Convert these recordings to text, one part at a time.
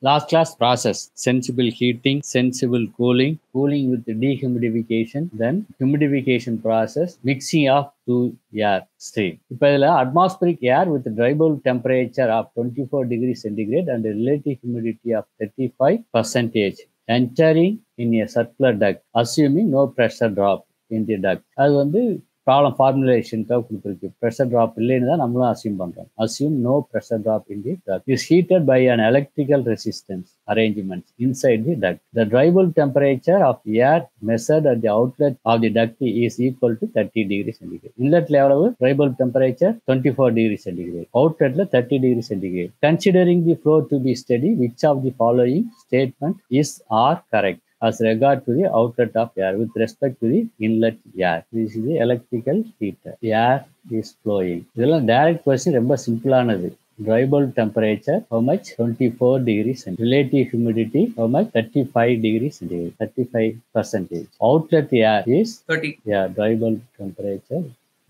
Last class process sensible heating, sensible cooling, cooling with dehumidification, then humidification process, mixing of two air stream. இப்போ இதில் atmospheric air with dry bulb temperature of 24 degree centigrade and relative humidity of 35 percentage entering in a circular duct, assuming no pressure drop in the duct. அது வந்து problem ஃபார்முலேஷனுக்காக கொடுத்துருக்கு pressure drop இல்லைன்னு தான் நம்மளும் assume பண்ணுறோம் assume no pressure drop in the duct is heated by an electrical resistance arrangements inside the duct the dry bulb temperature of air measured at the outlet of the duct is equal to thirty degree centigrade இன்லெட்ல எவ்வளவு dry bulb temperature twenty four degree centigrade அவுட்லெட்ல thirty degree centigrade considering the flow to be steady which of the following statement is are correct as regard to the outlet of air with respect to the inlet air. This is the electrical heater. Air is flowing. இதெல்லாம் direct question ரொம்ப சிம்பிளானது dry bulb temperature how much 24 degrees centigrade relative humidity how much 35 degrees centigrade 35 percentage outlet air is thirty yeah dry bulb temperature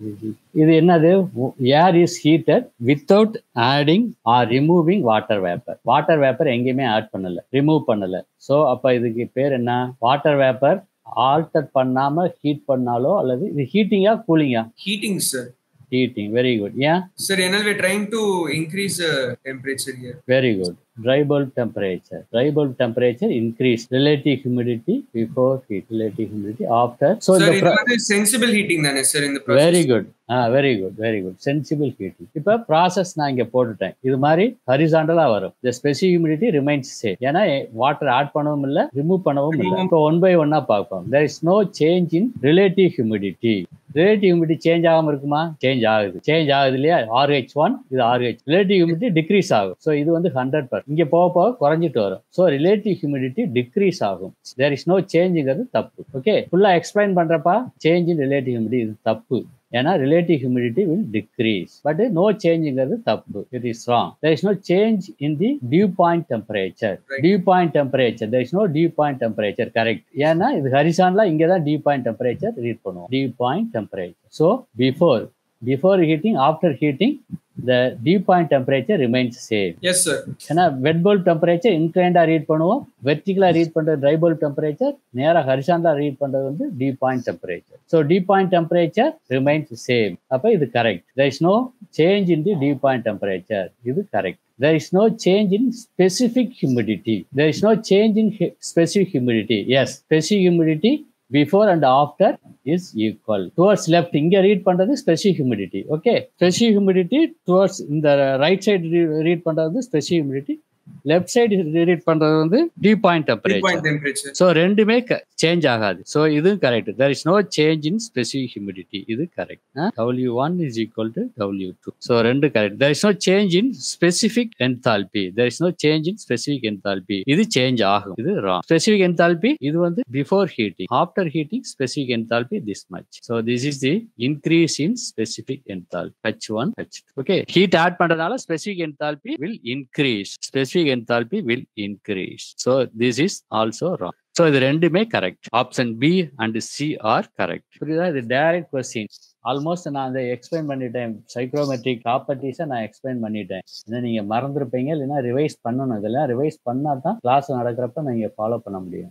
இது என்னது air is heated without adding or removing water vapour water vapour எங்கேயுமே add பண்ணல remove பண்ணல so அப்ப இதுக்கு பேர் என்ன water vapour alter பண்ணாம ஹீட் பண்ணாலோ அல்லது இது ஹீட்டிங்கா கூலிங்கா heating sir heating very good ஏன் சார் என்னால் we trying to increase temperature air very good dry bulb temperature dry bulb temperature increase relative humidity before heat relative humidity after so sir the இது pro- வந்து sensible heating தானே sir இந்த very good ah very good very good sensible heating இப்போ process நான் இங்கே போட்டுட்டேன் இது மாதிரி ஹரிசாண்டலா வரும் இந்த ஸ்பெசிஃபிக் ஹியூமிடிட்டி ரிமைன்ஸ் சேம் ஏன்னா வாட்டர் ஆட் பண்ணவும் இல்லை ரிமூவ் பண்ணவும் இல்லை இப்போ ஒன் பை ஒன்னா பார்ப்போம் there is no change in relative humidity relative humidity change ஆகாம இருக்குமா சேஞ்ச் ஆகுது சேஞ்ச் ஆகுது இல்லையா ஆர்ஹெச் ஒன் இது ஆர்ஹெச் ரிலேட்டிவ் ஹியூமிடிட்டி டிக்ரீஸ் ஆகும் ஸோ இது வந்து ஹண்ட்ரட் பர்சன்ட் இங்கே போக போக குறைஞ்சிட்டு வரும் ஸோ ரிலேட்டிவ் ஹியூமிடிட்டி டிக்ரீஸ் ஆகும் தேர் இஸ் நோ சேஞ்சுங்கிறது தப்பு ஓகே ஃபுல்லாக எக்ஸ்பிளைன் பண்றப்ப சேஞ்ச் இன் ரிலேட்டிவ் ஹியூமிடிட்டி இது தப்பு ஏன்னா relative humidity will decrease but no சேஞ்சுங்கிறது தப்பு it is wrong there is no change in the dew point temperature Right. Dew point temperature there is no dew point temperature correct ஏன்னா இது ஹரிசான்ல இங்கே தான் டியூ பாயிண்ட் டெம்பரேச்சர் ரீட் பண்ணுவோம் dew point temperature so before before heating after heating the dew point temperature remains same yes sir ஏன்னா wet bulb temperature இன்க்ளைண்டா read பண்ணுவோம் வெர்டிகலா read பண்றது ட்ரை பல்ப் டெம்பரேச்சர் நேரா ஹரிசாண்டா ரீட் பண்றது வந்து dew point temperature so dew point temperature remains same அப்ப இது correct there is no change in the dew point temperature இது correct there is no change in specific humidity there is no change in hu- specific humidity yes specific humidity before and after is equal towards left இங்க read பண்றது specific humidity okay specific humidity towards இந்த right side read பண்றது specific humidity left side read பண்றது வந்து dew point dew temperature point temperature so ரெண்டுமே change ஆகாது so இதுவும் correct there is no change in specific humidity இது correct W one is equal to W two so ரெண்டு correct there is no change in specific enthalpy there is no change in specific enthalpy இது change ஆகும் இது wrong specific enthalpy இது வந்து before heating after heating specific enthalpy this much so this is the increase in specific enthalpy H one H okay heat add பண்றதுனால specific enthalpy will increase specific enthalpy will increase so this is also wrong so இது ரெண்டுமே correct option B and C are correct புரியுதா இது direct question almost நான் அதை explain பண்ணிட்டேன் psychrometric ப்ராப்பர்ட்டிஸை நான் explain பண்ணிட்டேன் இதை நீங்க மறந்துருப்பீங்க இல்லைன்னா ரிவைஸ் பண்ணணும் இதெல்லாம் ரிவைஸ் பண்ணா தான் கிளாஸ் நடக்கிறப்ப நீங்க ஃபாலோ பண்ண முடியும்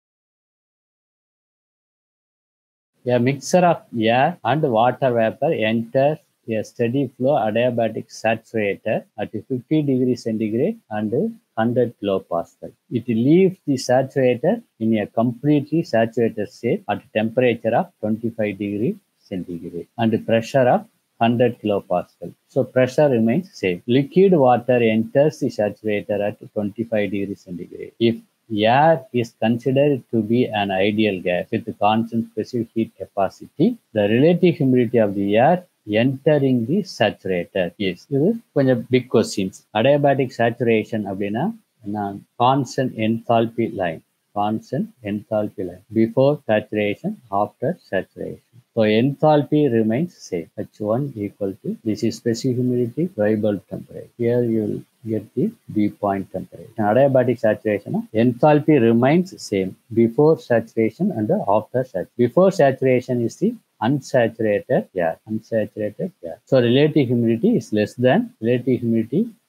A mixture of air and water vapor enters a steady flow adiabatic saturator at 50 degree centigrade and 100 kilopascal. It leaves the saturator in a completely saturated state at temperature of 25 degree centigrade and pressure of 100 kilopascal. So pressure remains same. Liquid water enters the saturator at 25 degree centigrade. If air is considered to be an ideal gas with constant specific heat capacity, the relative humidity of the air entering the saturator is இது கொஞ்சம் big questions adiabatic saturation அப்படின்னா constant enthalpy line constant enthalpy line before saturation after saturation So enthalpy remains same. H1 equal to this is specific humidity, dry bulb temperature. Here you will get the dew point temperature. Adiabatic saturation, enthalpy remains same before saturation and after saturation. Before saturation is the unsaturated air. Unsaturated air. So relative humidity is less than relative humidity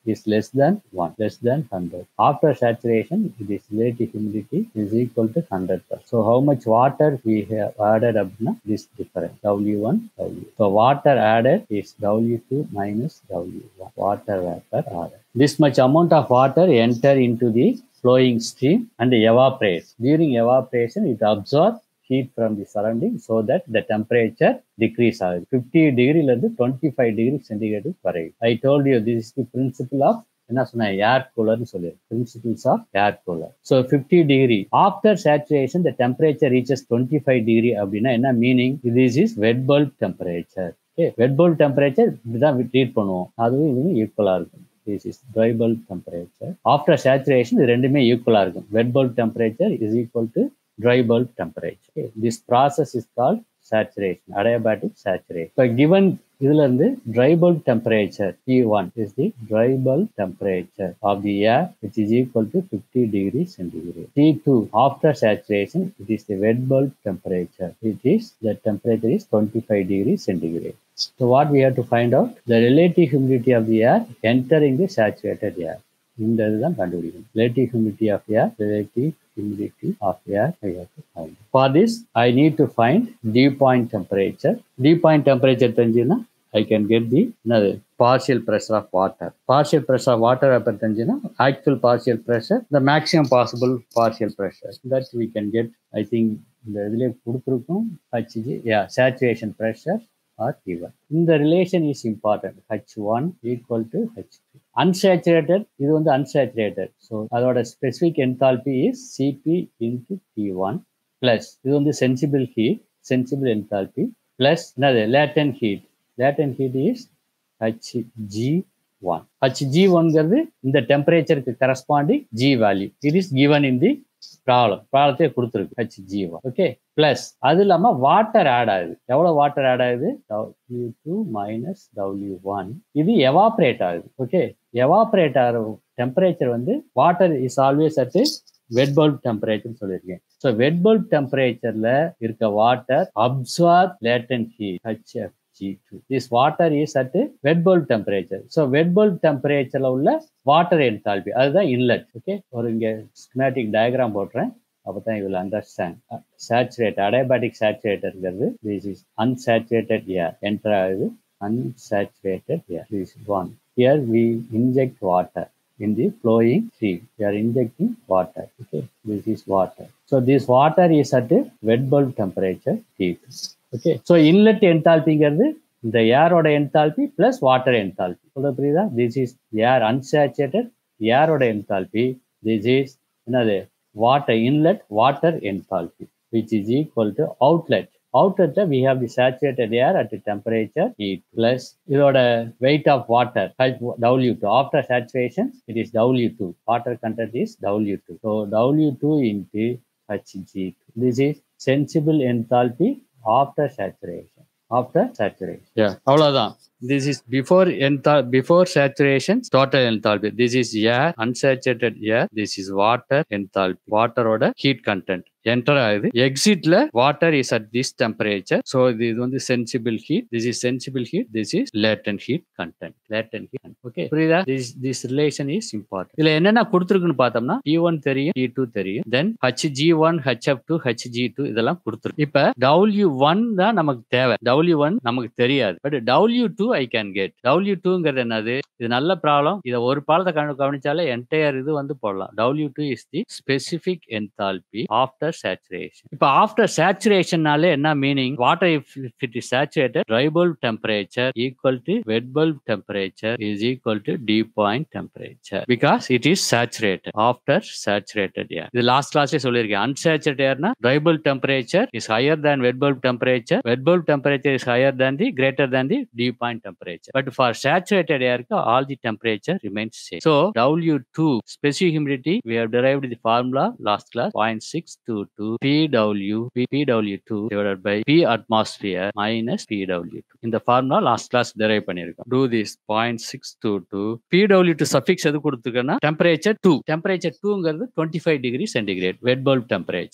is less than 1, less than 100. After saturation, it is relative humidity is equal to 100%. So how much water we have added up now? This difference, W1, W. So water added is W2 minus W1. Water vapor added. This much amount of water enter into the flowing stream and evaporates. During evaporation, it absorbs heat from the surrounding so that the temperature decrease ஆகுது fifty டிகிரிலேருந்து twenty five degree centigrade குறையும் I told you this is the principle of என்ன சொன்னேன் air கூலர்னு சொல்லி principles of air cooler so fifty degree after saturation the temperature reaches twenty five degree அப்படின்னா என்ன meaning this is wet bulb temperature okay wet bulb temperature இப்படிதான் treat பண்ணுவோம் அதுவும் இதுவும் ஈக்குவலாக இருக்கும் this is dry bulb temperature after saturation இது ரெண்டுமே ஈக்குவலாக இருக்கும் வெட் bulb temperature is equal to dry bulb temperature. Okay. This process is called saturation, adiabatic saturation. So given இதுல இருந்து dry bulb temperature T1 is the dry bulb temperature of the air which is equal to 50 degrees centigrade. T2 after saturation it is the wet bulb temperature. It is the temperature is 25 degrees centigrade. So what we have to find out the relative humidity of the air entering the saturated air. இந்த இதுதான் கண்டுபிடிக்கணும் relative humidity of air relative humidity of air I have to find. For this, I need to find dew point temperature. Dew point temperature தெரிஞ்சுன்னா I can get the another partial pressure of water. Partial pressure of water அப்ப தெரிஞ்சுன்னா actual partial pressure, the maximum possible partial pressure. That we can get, I think இந்த இதுலேயே கொடுத்துருக்கோம் H G யா saturation pressure or T1. இந்த relation is important H one equal to H two unsaturated இது வந்து unsaturated so அதோட specific enthalpy is C P into T one plus இது வந்து sensible heat sensible enthalpy plus என்னது latent heat latent heat is H G one H G ஒன்ங்கிறது இந்த டெம்பரேச்சருக்கு corresponding G value it is given in the problem ப்ராப்ளத்தையே கொடுத்துருக்கு H G one okay plus அது இல்லாம வாட்டர் ஆட் ஆகுது எவ்வளவு வாட்டர் ஆட் ஆகுது W two minus W one இது எவாப்ரேட் ஆகுது ஓகே எவாப்ரேட் ஆகிற டெம்பரேச்சர் வந்து water is always at wet bulb temperature சொல்லியிருக்கேன் ஸோ வெட் பல்ப் டெம்பரேச்சர்ல இருக்க water absorb latent heat H F G two this water is at wet bulb temperature so wet bulb டெம்பரேச்சர்ல உள்ள water enthalpy அதுதான் inlet okay ஒரு இங்க schematic diagram போடுறேன் அப்பதான் யூ வில் அண்டர்ஸ்டாண்ட் சேச்சுரேட் அடைபாட்டிக் சேச்சுரேட்டர்ங்கிறது this is unsaturated air enter ஆகுது unsaturated air. This is one. Here we inject water in the flowing stream. We are injecting water. Okay, this is water. So this water is at a wet bulb temperature T. Okay, so inlet enthalpyங்கிறது இந்த ஏரோட enthalpy plus water enthalpy சொல்ல புரியுதா this is air unsaturated ஏரோட enthalpy this is என்னது water inlet water enthalpy which is equal to outlet அவுட்லெட்ல we have the saturated air at temperature heat plus இதோட weight of water W two after saturation it is W two water content is W two so W two into H G this is sensible enthalpy after saturation after saturation அவ்வளோதான் this is before enthal- before saturation total enthalpy this is air unsaturated air this is water enthalpy water ஓட heat content enter ஆகுது எக்ஸிட்ல water is at this temperature so இது இது வந்து sensible heat this is sensible heat this is latent heat content latent heat okay புரியுதா this this relation is important இதுல என்னென்ன கொடுத்துருக்குன்னு பார்த்தோம்னா டி ஒன் தெரியும் டி டூ தெரியும் then H G one H F two H G two இதெல்லாம் கொடுத்துருக்கு இப்ப டபிள்யூ ஒன் தான் நமக்கு தேவை டபிள்யூ ஒன் நமக்கு தெரியாது but W two I can get W டூங்கிறது என்னது இது நல்ல ப்ராப்ளம் இதை ஒரு பாலத்தை கவனி கவனிச்சாலே என்டையர் இது வந்து போடலாம் W two is the specific enthalpy after saturation இப்போ ஆஃப்டர் சேச்சுரேஷன்னாலே என்ன meaning water if it is saturated dry bulb temperature equal to wet bulb temperature is equal to dew point temperature because it is saturated after saturated air இது last கிளாஸ்ல சொல்லியிருக்கேன் unsaturate ஏர்னா dry bulb temperature is higher than wet bulb temperature wet bulb temperature is higher than the greater than the dew point temperature but for saturated ஏருக்கு all the temperature remains same so W two specific humidity we have derived the formula last class 0.622 pw pw2 divided by p atmosphere minus pw2 இந்த formula last class derive பண்ணிருக்கோம் two this point six two two P W two சஃபிக்ஸ் எது கொடுத்துருக்கேன்னா temperature two temperature டூங்கிறது twenty five degree centigrade wet bulb temperature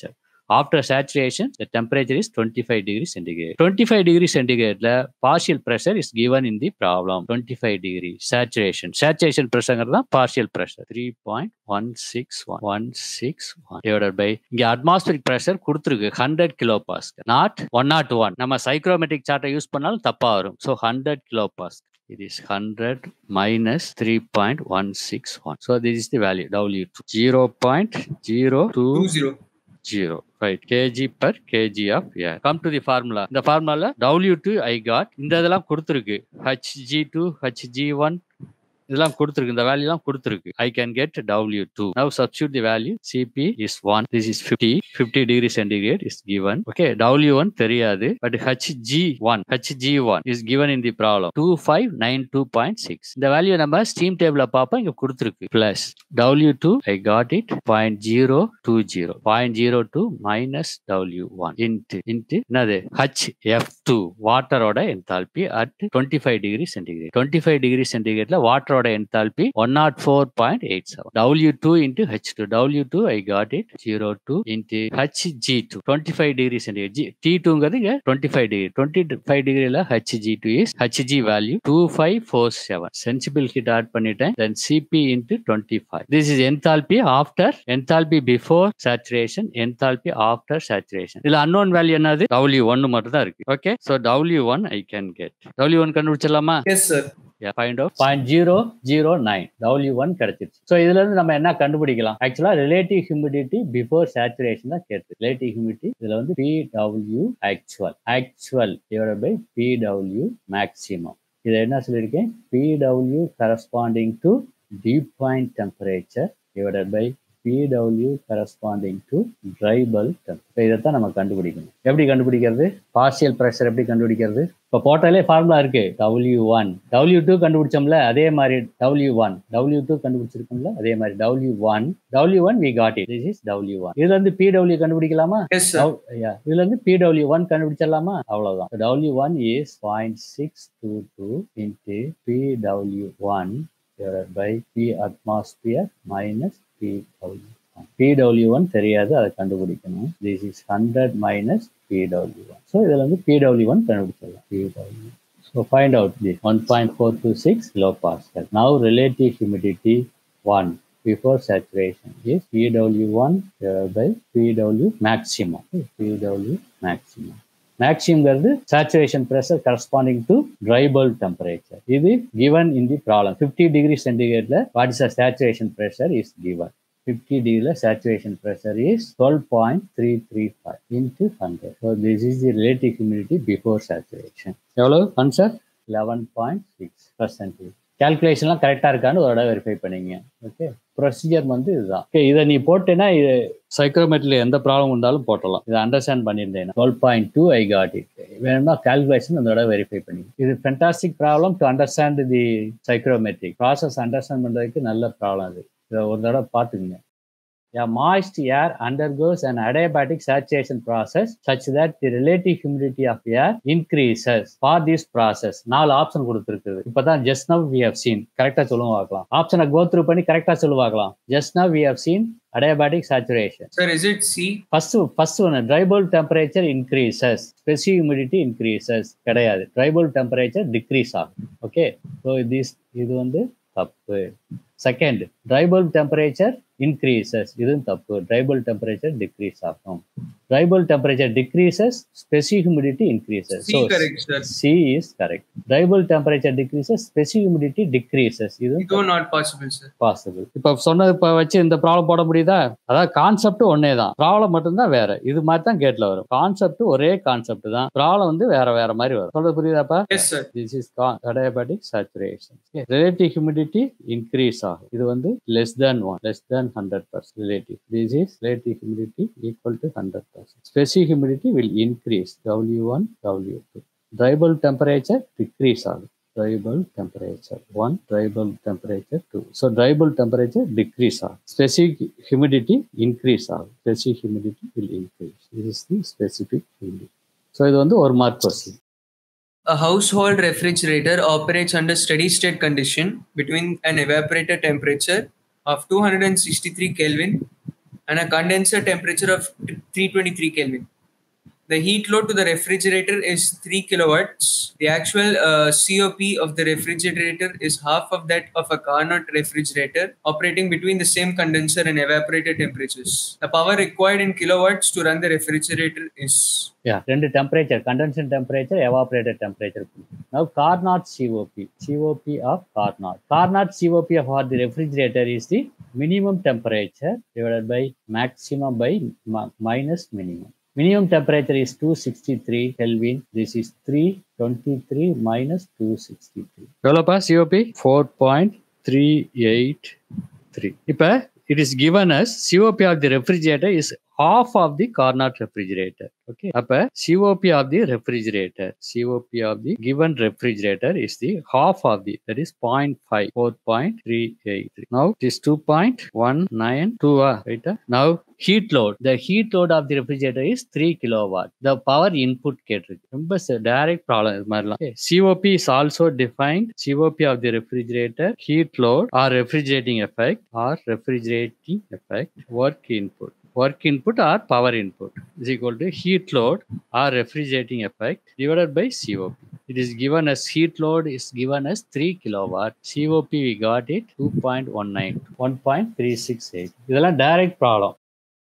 after saturation the temperature is 25 degree centigrade 25 degree centigrade la partial pressure is given in the problem 25 degree saturation saturation pressure தான் partial pressure 3.161 divided by இங்க atmospheric pressure கொடுத்திருக்கு 100 kilo pascal naught one naught one நம்ம psychrometric சார்ட்டை use பண்ணாலும் தப்பா வரும் so hundred kilo pascal it is 100 minus 3.161 so this is the value w2 0.020 Two zero. right kg per kg of air come to the formula இந்த ஃபார்முலால w2 i got இந்த இதெல்லாம் கொடுத்துருக்கு hg2 hg1 இதெல்லாம் கொடுத்துருக்கு இந்த வேல்யூ எல்லாம் கொடுத்துருக்கு I can get W two now substitute the value CP is one this is fifty fifty degree centigrade is given okay W one தெரியாது but H G one H G one is given in the problem two five nine two point six இந்த value நம்ம steam டேபிள பார்ப்போம் இங்க கொடுத்துருக்கு plus W two I got it point zero two zero point zero two minus W one into into என்னது H F two வாட்டரோட enthalpy at twenty five degree centigrade twenty five degree சென்டிகிரேட்ல வாட்டரோட enthalpy one naught four point eight seven W two into H two W two I got it zero two into H G two twenty five degree centigrade G T டூங்கிறது இங்க twenty five degree twenty five டிகிரில H G two is H G value two five four seven sensible heat add பண்ணிட்டேன் தென் CP into twenty five this is enthalpy after enthalpy before saturation enthalpy after saturation இதுல unknown value என்னது W ஒன்னு மட்டும் தான் இருக்கு okay so W one I can get W one கண்டுபிடிச்சிடலாமா Yes, sir. Find out point zero zero nine W one கிடைச்சிருச்சு so இதுல இருந்து நம்ம என்ன கண்டுபிடிக்கலாம் ஆக்சுவலா ரிலேட்டிவ் ஹியூமிடிட்டி பிஃபோர் சேச்சுரேஷன் தான் கேட்டு ரிலேட்டிவ் ஹியூமிடிட்டி இதுல வந்து P W actual actual divide by P W maximum இதை என்ன சொல்லியிருக்கேன் P W corresponding to dew point temperature divided by PW corresponding to dry bulb temperature இதைத்தான் நம்ம கண்டுபிடிக்கணும் எப்படி கண்டுபிடிக்கிறது பார்சியல் ப்ரெஷர் எப்படி கண்டுபிடிக்கிறது இப்போ போட்டாலே ஃபார்முலா இருக்கு டபிள்யூ ஒன் டபிள்யூ டூ கண்டுபிடிச்சோம்ல அதே மாதிரி டபிள்யூ ஒன் டபிள்யூ டூ கண்டுபிடிச்சிருக்கோம்ல அதே மாதிரி W one W one we got it this is W one இதுல இருந்து பிடபிள்யூ கண்டுபிடிக்கலாமா Yes, sir. Dow- yeah. இதுல இருந்து பிடபிள்யூ ஒன் கண்டுபிடிச்சிடலாமா அவ்வளவுதான் W one is point six two two into PW one by P atmosphere minus PW PW one தெரியாது அதை கண்டுபிடிக்கணும் this is hundred minus PW one so இதுல இருந்து பிடபிள்யூ ஒன் கண்டுபிடிச்சிடலாம் PW So find out this 1.426 kilopascal. Now relative humidity 1 before saturation is PW1 divided by PW maximum. Okay, PW maximum. மேக்ஸிம்ங்கிறது saturation pressure corresponding to dry bulb temperature இது given in the problem fifty degree சென்டிகிரேட்ல what is a saturation pressure is given fifty டிகிரியில் saturation pressure is twelve point three three five into hundred so this is the relative humidity before saturation எவ்வளோ answer eleven point six percentage கேல்குலேஷன்லாம் கரெக்டாக இருக்கான்னு ஒரு தடவை verify பண்ணிங்க okay procedure வந்து இதுதான் ஓகே இதை நீ போட்டேன்னா இது சைக்ரோமெட்ரியில் எந்த ப்ராப்ளம் இருந்தாலும் போட்டலாம் இதை அண்டர்ஸ்டாண்ட் பண்ணியிருந்தேன் twelve point two I got it வேணும்னா கால்குலேஷன் அந்த தடவை வெரிஃபை பண்ணி இது fantastic problem to understand the psychrometric process understand பண்ணுறதுக்கு நல்ல ப்ராப்ளம் அது இதை ஒரு தடவை பார்த்துக்குங்க A moist air undergoes an adiabatic saturation process such that the relative humidity of air increases. For this process, நாலு ஆப்ஷன் கொடுத்துருக்குது இப்பதான் just now we have seen கரெக்டா சொல்லுவோம் பார்க்கலாம் ஆப்ஷனை கோ த்ரூ பண்ணி கரெக்டா சொல்லுவோம் பார்க்கலாம் just now we have seen adiabatic saturation Sir, is it C? First first ஒன்று dry bulb temperature increases specific humidity increases கிடையாது ட்ரை பல்ப் டெம்பரேச்சர் டிக்ரீஸ் ஆகும் ஓகே ஸோ திஸ் இது வந்து தப்பு second dry bulb temperature increases இதுவும் தப்பு dry bulb temperature decrease ஆகும் dry bulb temperature decreases specific humidity increases C correct, sir. C is correct dry bulb temperature decreases specific humidity decreases இதுவும் Though not possible, sir. Possible இப்போ சொன்னது இப்போ வச்சு இந்த problem போட முடியுதா அதாவது கான்செப்ட் ஒன்னே தான் ப்ராப்ளம் மட்டும்தான் வேற இது மாதிரி தான் கேட்ல வரும் கான்செப்ட் ஒரே கான்செப்ட் தான் ப்ராப்ளம் வந்து வேற வேற மாதிரி வரும் சொல்றது புரியுதாப்பா Yes, sir. This is adiabatic saturation relative humidity increase ஆகும் இது வந்து less than one less than hundred percent relative this is relative humidity equal to hundred percent specific humidity will increase W one W two dry bulb temperature decrease ஆகும் dry bulb temperature 1 dry bulb temperature 2 so dry bulb temperature decrease ஆகும் specific humidity increase ஆகும் specific humidity will increase this is the specific humidity so இது வந்து ஒரு mark question A household refrigerator operates under steady state condition between an evaporator temperature of 263 Kelvin and a condenser temperature of 323 Kelvin. The heat load to the refrigerator is 3 kilowatts. The actual uh, COP of the refrigerator is half of that of a Carnot refrigerator operating between the same condenser and evaporator temperatures. The power required in kilowatts to run the refrigerator is Yeah, ரெண்டு temperature condensation temperature evaporator temperature now Carnot COP COP of Carnot Carnot COP for the refrigerator is the minimum temperature divided by maximum by mi- minus minimum minimum temperature is 263 Kelvin this is 323 minus 263 எவ்வளோப்பா COP 4.383 இப்போ it is given as COP of the refrigerator is half of the Carnot refrigerator. Okay. அப்ப COP of the refrigerator, COP of the given refrigerator is the half of the, that is 0.5, 4.383. Now it is 2.192. ah, Right? ah? Now heat load. The heat load of the refrigerator is 3 kilowatt. The power input கேட்டிருக்கு ரொம்ப direct problem இது மாதிரிலாம் Okay. COP is also defined COP of the refrigerator, heat load or refrigerating effect or refrigerating effect, work input. Work input or power input is equal to heat load or refrigerating effect divided by COP. It is given as heat load is given as 3 kilowatt. COP we got it 2.19, 1.368. இதெல்லாம் direct problem.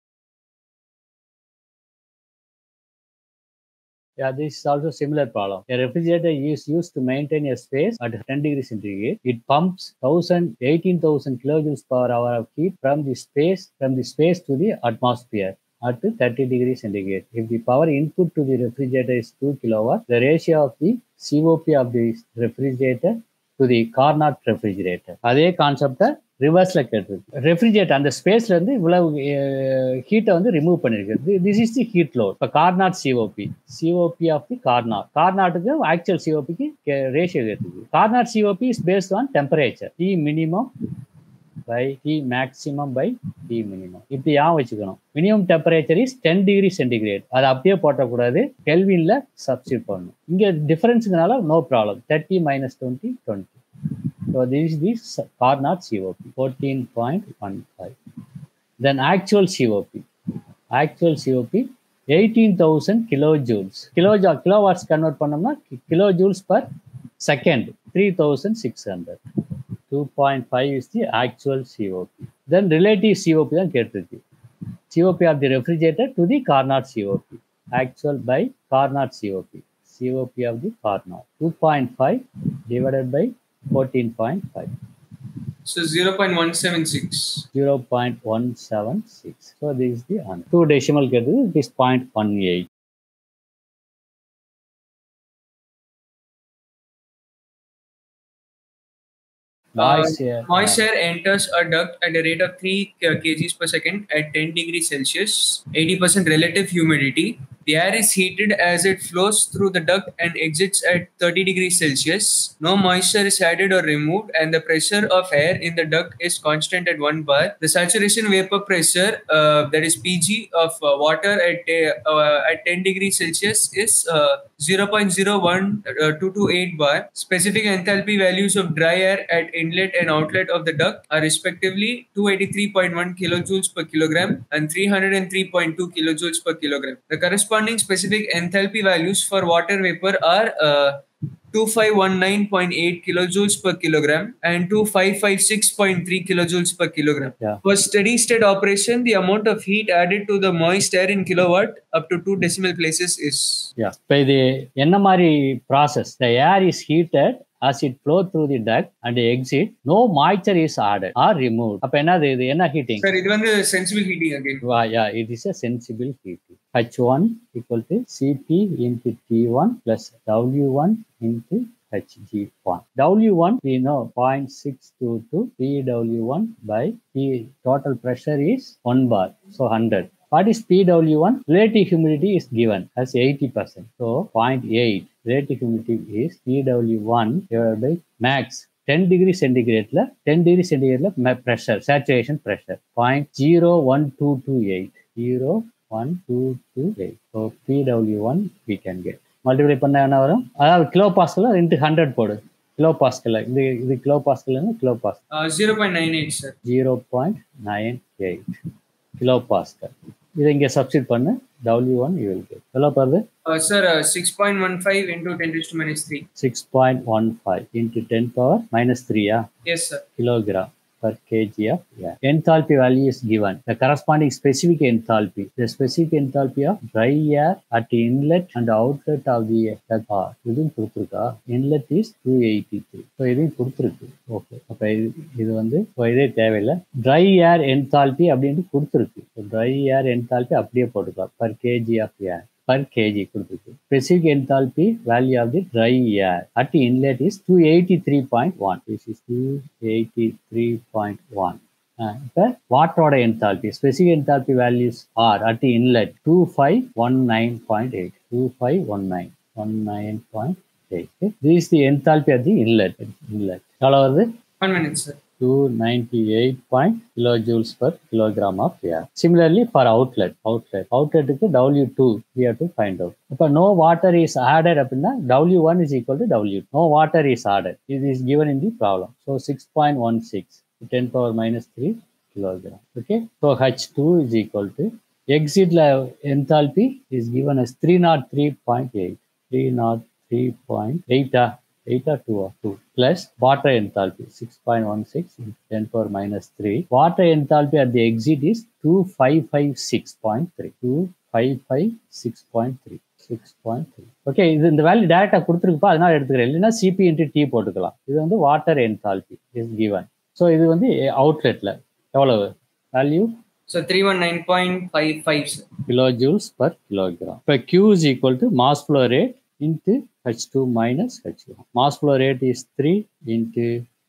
Yeah, this is also similar problem. A refrigerator is used to maintain a space at 10 degrees centigrade. It pumps 1000, 18,000 kilojoules per hour of heat from the space from the space to the atmosphere at 30 degrees centigrade. If the power input to the refrigerator is 2 kilowatt, the ratio of the COP of the refrigerator to the Carnot refrigerator. அதே கான்செப்டை ரிவர்ஸ்ல கேட்டிருக்கு refrigerator அந்த ஸ்பேஸ்ல இருந்து இவ்வளவு ஹீட்டை வந்து ரிமூவ் பண்ணிருக்கு this is the heat load இப்போ Carnot COP COP of the Carnot கார்னாட்டுக்கு ஆக்சுவல் சிஓபிக்கு ரேஷியோ கேட்டுருக்கு Carnot COP is based on temperature T minimum by T maximum by T minimum இப்படி ஞாபகம் வச்சுக்கணும் minimum temperature is ten degree centigrade அதை அப்படியே போட்டக்கூடாது கெல்வின்ல சப்ஸ்டியூட் பண்ணணும் இங்கே டிஃபரன்ஸுங்கனால no problem thirty minus twenty twenty So this is the s- Carnot COP, 14.15. Then actual COP. Actual COP, 18,000 kilojoules. Kilojoule, kilowatts convert பண்ணோம்னா kilojoules per second, 3,600. 2.5 is the actual COP. Then relative COP தான் கேட்டிருக்கு. COP of the refrigerator to the Carnot COP. Actual by Carnot COP. COP of the Carnot. 2.5 divided by 14.5. so 0.176. 0.176. So this is the answer. Two decimal get it is 0.18. Moisture. Moisture enters a duct at a rate of 3 kgs per second at 10 degrees Celsius, 80% relative humidity. The air is heated as it flows through the duct and exits at 30 degrees Celsius. No moisture is added or removed, and the pressure of air in the duct is constant at 1 bar. The saturation vapor pressure, uh, that is PG, of uh, water at, uh, uh, at 10 degrees Celsius is uh, 0.01228 bar. Specific enthalpy values of dry air at inlet and outlet of the duct are respectively 283.1 kilojoules per kilogram and 303.2 kilojoules per kilogram. The corresponding specific enthalpy values for water vapor are uh, 2519.8 kilojoules per kilogram and 2556.3 kilojoules per kilogram. Yeah. For steady state operation, the amount of heat added to the moist air in kilowatt up to two decimal places is Yeah. இப்போ இது என்ன மாதிரி process the air is heated as it flow through the duct and exit no moisture is added or removed அப்ப என்னது இது என்ன heating Sir, இது வந்து sensible heating again. yeah it is a sensible heating h1 equal to cp into t1 plus w1 into hg1 w1 we know 0.622 pw1 by p total pressure is 1 bar so 100 what is pw1 relative humidity is given as 80% so 0.8 relative humidity is pw1 divided by max 10 degree centigrade 10 degree centigrade pressure saturation pressure 0.01228 0.1228 so pw1 we can get multiply பண்ண என்ன வரும் அதாவது kilo pascal into hundred போடு kilo pascal இது இது kilo pascal kilo pascal Uh, 0.98, sir. Zero point nine eight kilo pascal இதை இங்கே substitute பண்ணு W one you will get எவ்வளோ வருது Uh, sir, uh, 6.15 into 10 raised to minus 3. Six point one five into ten power minus த்ரீயா Yes, sir. kilogram per kg of air. Enthalpy value is given. The corresponding specific enthalpy. The specific enthalpy of dry air at inlet and outlet of the are இதுவும் கொடுத்துருக்கா inlet is two eighty three so இதையும் கொடுத்துருக்கு okay அப்போ இது இது வந்து இப்போ இதே தேவையில்லை ட்ரை ஏர் என்தால்பி அப்படின்ட்டு கொடுத்துருக்கு ட்ரை ஏர் என்தால்பி அப்படியே போட்டுக்கலாம் per KG of air per kg கொடுத்துருக்கு specific enthalpy value of the dry air at the inlet is 283.1 this is 283.1 இப்போ வாட்டரோட enthalpy specific enthalpy values are at the inlet two five one nine point eight two five one nine one nine point eight this the enthalpy at the inlet inlet எவ்வளோ வருது One minute, sir. 298 kilojoules per kilogram of air. Similarly, for outlet, outlet, outlet க்கு W2 we have to find out. இப்போ no water is added அப்படின்னா W1 is equal to W. No water is added. It is given in the problem. So 6.16, 10 power minus 3 kilogram. Okay. So H2 is equal to exit level enthalpy is given as 303.8. 303.8 ah. 8 or 2 or 2 plus water enthalpy 6.16 into 10 power minus 3 water enthalpy at the exit is 2556.3 2556.3 6.3 okay இது இந்த value டேரக்டா கொடுத்துருக்குப்பா அதனால எடுத்துக்கிறேன் இல்லைன்னா CP into D போட்டுக்கலாம் இது வந்து water enthalpy is given so இது வந்து அவுட்லெட்ல எவ்வளவு value So 319.55, sir. kilojoules per kilogram. இப்போ Q is equal to mass flow rate into H2 minus H1. Mass flow rate is 3 into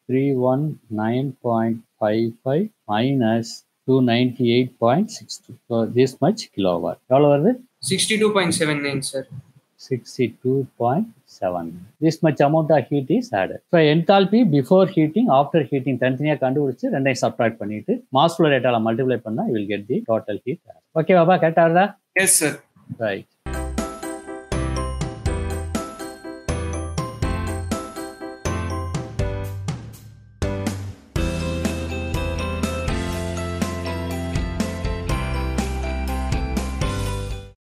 319.55 minus 298.62. So this much kilowatt. எவ்வளோ வருது 62.79, sir. 62.7. This much amount of heat is added. So enthalpy before heating, after heating தனித்தனியாக கண்டுபிடிச்சு ரெண்டையும் subtract பண்ணிட்டு mass flow ரேட்டால multiply பண்ணா you will get the total heat. Okay பாபா கரெக்டாக வருதா Yes, sir. ரைட்